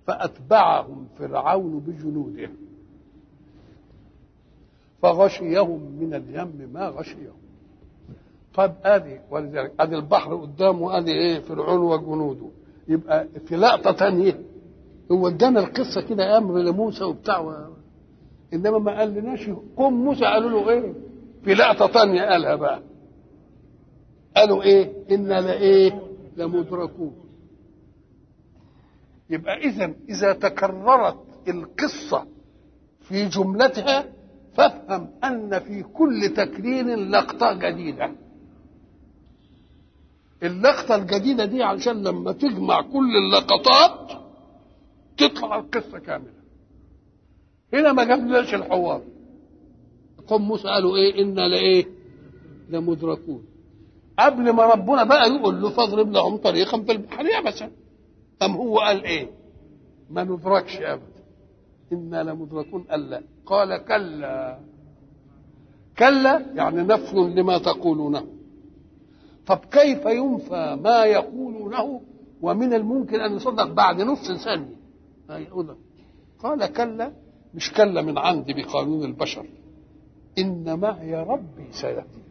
فأتبعهم فرعون بجنوده فغشيهم من اليم ما غشيهم طيب ادي ولذلك ادي البحر قدامه ادي ايه فرعون وجنوده يبقى في لقطه ثانيه هو ادانا القصه كده امر لموسى وبتاع و... انما ما قالناش قوم موسى قالوا له ايه في لقطه ثانيه قالها بقى قالوا ايه انا لايه لمدركون يبقى اذا اذا تكررت القصه في جملتها فافهم ان في كل تكرير لقطه جديده اللقطه الجديده دي علشان لما تجمع كل اللقطات تطلع القصه كامله هنا ما جابلناش الحوار قوم موسى قالوا ايه انا لايه لمدركون قبل ما ربنا بقى يقول له فاضرب لهم طريقا في البحر يابسا أم هو قال ايه ما ندركش ابدا انا لمدركون قال لا قال كلا كلا يعني نفي لما تقولونه طب كيف ينفى ما يقولونه ومن الممكن ان يصدق بعد نص ثانيه قال كلا مش كلا من عندي بقانون البشر ان معي ربي سيهدي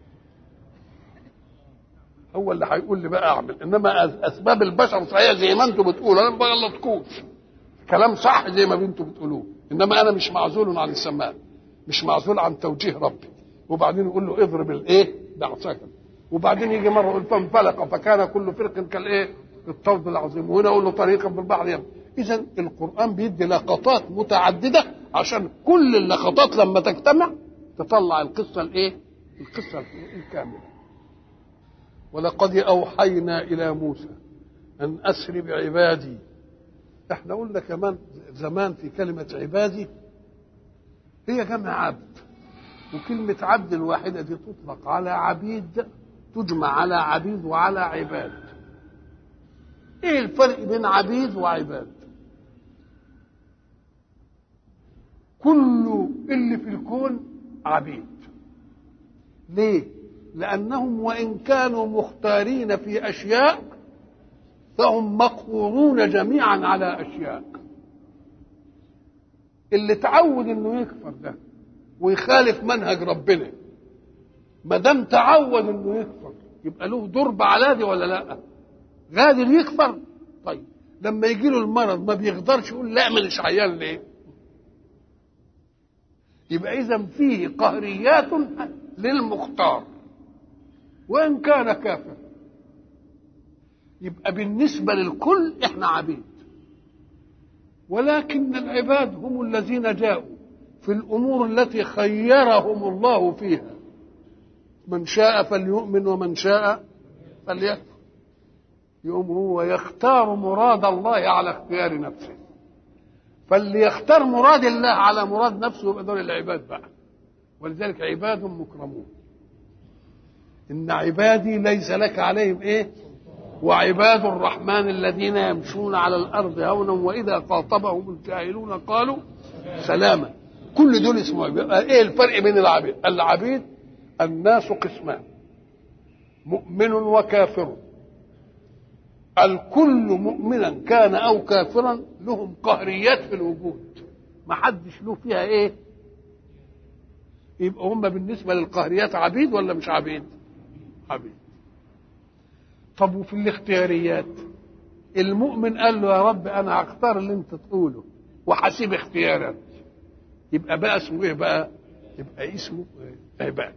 هو اللي هيقول لي بقى اعمل انما اسباب البشر صحيح زي ما انتم بتقولوا انا ما بغلطكوش كلام صح زي ما انتم بتقولوه انما انا مش معزول عن السماء مش معزول عن توجيه ربي وبعدين يقول له اضرب الايه بعصاك وبعدين يجي مره يقول فانفلق فكان كل فرق كالايه الطود العظيم وهنا يقول له طريقا بالبحر يم اذا القران بيدي لقطات متعدده عشان كل اللقطات لما تجتمع تطلع القصه الايه القصه الكامله ولقد اوحينا الى موسى ان اسر بعبادي احنا قلنا كمان زمان في كلمه عبادي هي جمع عبد وكلمة عبد الواحدة دي تطلق على عبيد تجمع على عبيد وعلى عباد ايه الفرق بين عبيد وعباد كل اللي في الكون عبيد ليه لانهم وان كانوا مختارين في اشياء فهم مقهورون جميعا على اشياء اللي تعود انه يكفر ده ويخالف منهج ربنا ما دام تعود انه يكفر يبقى له ضرب على دي ولا لا قادر يكفر طيب لما يجي له المرض ما بيقدرش يقول لا مش عيان ليه يبقى اذا فيه قهريات للمختار وان كان كافر يبقى بالنسبه للكل احنا عبيد ولكن العباد هم الذين جاءوا في الامور التي خيرهم الله فيها من شاء فليؤمن ومن شاء فليكفر يقوم هو يختار مراد الله على اختيار نفسه فاللي يختار مراد الله على مراد نفسه يبقى دول العباد بقى ولذلك عباد مكرمون ان عبادي ليس لك عليهم ايه وعباد الرحمن الذين يمشون على الارض هونا واذا خاطبهم الجاهلون قالوا سلاما كل دول اسمه عباد ايه الفرق بين العبيد العبيد الناس قسمان مؤمن وكافر الكل مؤمنا كان او كافرا لهم قهريات في الوجود ما حدش له فيها ايه يبقى هم بالنسبه للقهريات عبيد ولا مش عبيد عبيد طب وفي الاختياريات المؤمن قال له يا رب انا هختار اللي انت تقوله وحسيب اختيارات يبقى بقى اسمه ايه بقى يبقى اسمه عباد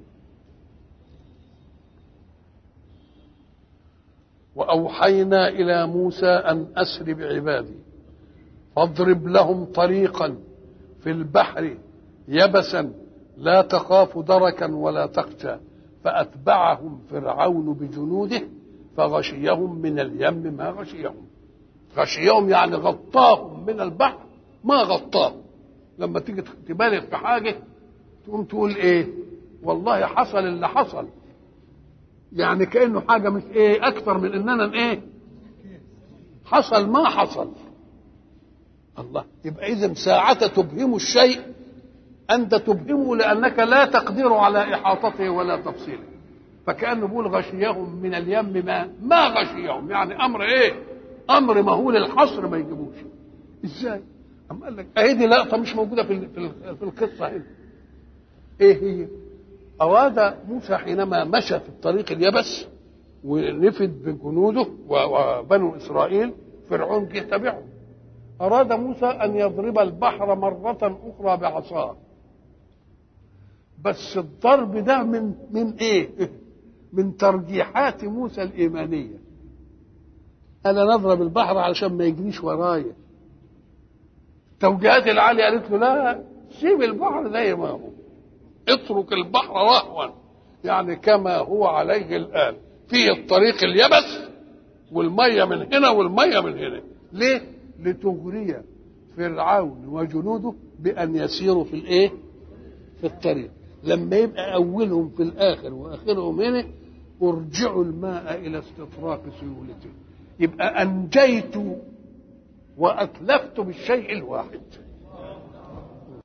واوحينا الى موسى ان اسر بعبادي فاضرب لهم طريقا في البحر يبسا لا تخاف دركا ولا تخشى فاتبعهم فرعون بجنوده فغشيهم من اليم ما غشيهم غشيهم يعني غطاهم من البحر ما غطاهم لما تيجي تبالغ في حاجه تقوم تقول ايه والله حصل اللي حصل يعني كانه حاجه مش ايه اكثر من اننا ايه حصل ما حصل الله يبقى اذا ساعة تبهم الشيء انت تبهمه لانك لا تقدر على احاطته ولا تفصيله فكانه بيقول غشيهم من اليم ما ما غشيهم يعني امر ايه امر مهول الحصر ما يجيبوش ازاي أم قال لك اهي دي لقطه مش موجوده في ال- في ال- في القصه هنا ايه هي اراد موسى حينما مشى في الطريق اليبس ونفد بجنوده و- وبنو اسرائيل فرعون جه تبعه اراد موسى ان يضرب البحر مره اخرى بعصاه بس الضرب ده من من ايه من ترجيحات موسى الايمانيه انا نضرب البحر علشان ما يجريش ورايا توجيهات العالية قالت له لا سيب البحر زي ما هو اترك البحر رهوا يعني كما هو عليه الآن فيه الطريق اليبس والمية من هنا والمية من هنا ليه؟ لتغري فرعون وجنوده بأن يسيروا في الإيه؟ في الطريق لما يبقى أولهم في الآخر وآخرهم هنا ارجعوا الماء إلى استطراق سيولته يبقى أنجيت وأتلفت بالشيء الواحد